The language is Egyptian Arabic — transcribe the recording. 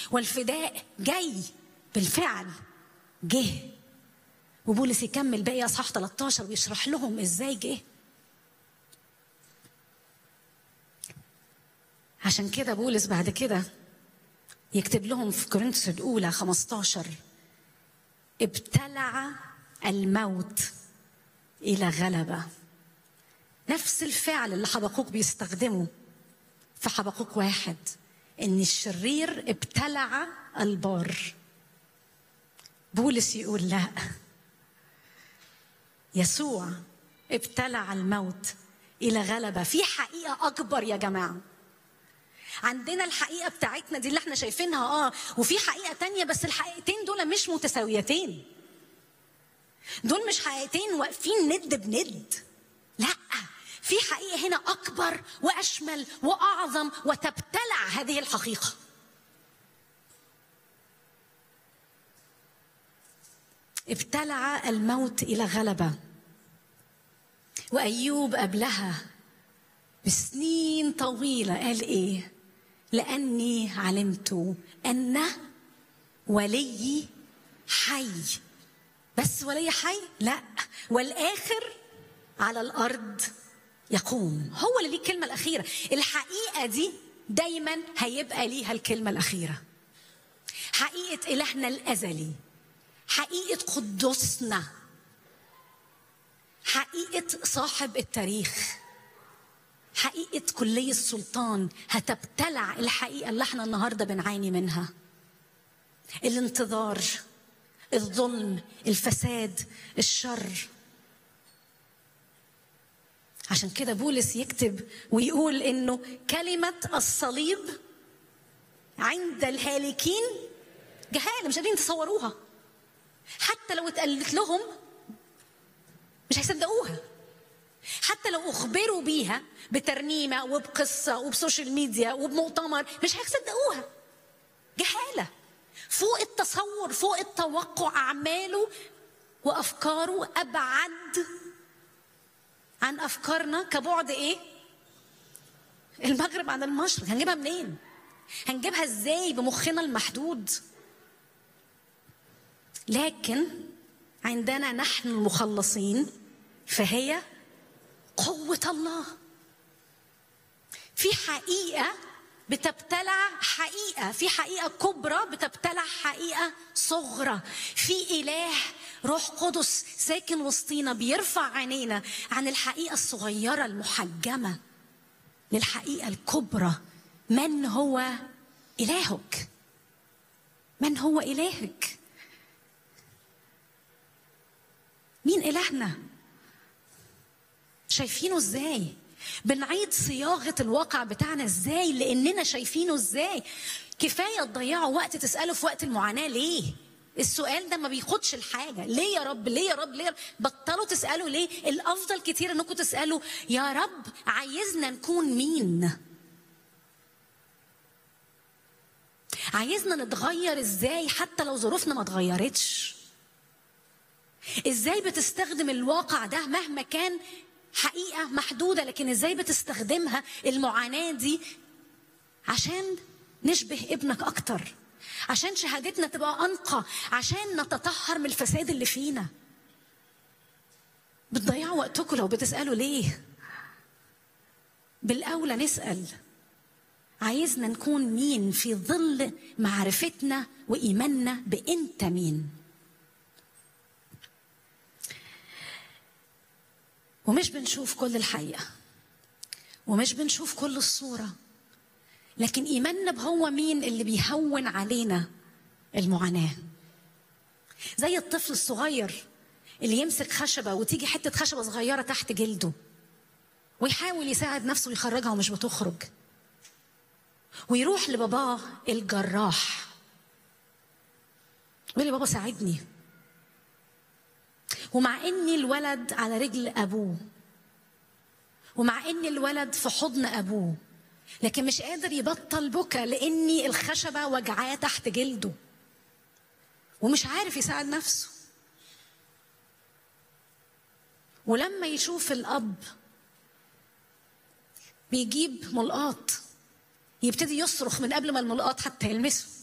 والفداء جاي بالفعل جه وبولس يكمل باقي اصحاح 13 ويشرح لهم ازاي جه عشان كده بولس بعد كده يكتب لهم في كورنثوس الاولى 15 ابتلع الموت الى غلبه نفس الفعل اللي حبقوك بيستخدمه في حبقوك واحد ان الشرير ابتلع البار بولس يقول لا يسوع ابتلع الموت الى غلبه في حقيقه اكبر يا جماعه عندنا الحقيقه بتاعتنا دي اللي احنا شايفينها اه وفي حقيقه تانية بس الحقيقتين دول مش متساويتين دول مش حقيقتين واقفين ند بند لا في حقيقه هنا اكبر واشمل واعظم وتبتلع هذه الحقيقه ابتلع الموت الى غلبه وايوب قبلها بسنين طويله قال ايه لاني علمت ان ولي حي بس ولي حي لا والاخر على الارض يقوم هو اللي ليه الكلمه الاخيره الحقيقه دي دايما هيبقى ليها الكلمه الاخيره حقيقه الهنا الازلي حقيقه قدوسنا حقيقه صاحب التاريخ حقيقه كليه السلطان هتبتلع الحقيقه اللي احنا النهارده بنعاني منها الانتظار الظلم الفساد الشر عشان كده بولس يكتب ويقول انه كلمه الصليب عند الهالكين جهاله مش قادرين تصوروها حتى لو اتقالت لهم مش هيصدقوها حتى لو اخبروا بيها بترنيمه وبقصه وبسوشيال ميديا وبمؤتمر مش هيصدقوها جهاله فوق التصور فوق التوقع اعماله وافكاره ابعد عن افكارنا كبعد ايه المغرب عن المشرق هنجيبها منين هنجيبها ازاي بمخنا المحدود لكن عندنا نحن المخلصين فهي قوة الله في حقيقة بتبتلع حقيقة في حقيقة كبرى بتبتلع حقيقة صغرى في إله روح قدس ساكن وسطينا بيرفع عينينا عن الحقيقة الصغيرة المحجمة للحقيقة الكبرى من هو إلهك من هو إلهك مين إلهنا شايفينه ازاي بنعيد صياغه الواقع بتاعنا ازاي لاننا شايفينه ازاي كفايه تضيعوا وقت تسالوا في وقت المعاناه ليه السؤال ده ما بياخدش الحاجه ليه يا رب ليه يا رب ليه يا رب؟ بطلوا تسالوا ليه الافضل كتير انكم تسالوا يا رب عايزنا نكون مين عايزنا نتغير ازاي حتى لو ظروفنا ما اتغيرتش ازاي بتستخدم الواقع ده مهما كان حقيقه محدوده لكن ازاي بتستخدمها المعاناه دي عشان نشبه ابنك اكتر عشان شهادتنا تبقى انقى عشان نتطهر من الفساد اللي فينا بتضيعوا وقتكم لو بتسالوا ليه بالاولى نسال عايزنا نكون مين في ظل معرفتنا وايماننا بانت مين ومش بنشوف كل الحقيقة ومش بنشوف كل الصورة لكن إيماننا بهو مين اللي بيهون علينا المعاناة زي الطفل الصغير اللي يمسك خشبة وتيجي حتة خشبة صغيرة تحت جلده ويحاول يساعد نفسه يخرجها ومش بتخرج ويروح لباباه الجراح ويقول لي بابا ساعدني ومع ان الولد على رجل ابوه ومع ان الولد في حضن ابوه لكن مش قادر يبطل بكى لاني الخشبه وجعاه تحت جلده ومش عارف يساعد نفسه ولما يشوف الاب بيجيب ملقاط يبتدي يصرخ من قبل ما الملقاط حتى يلمسه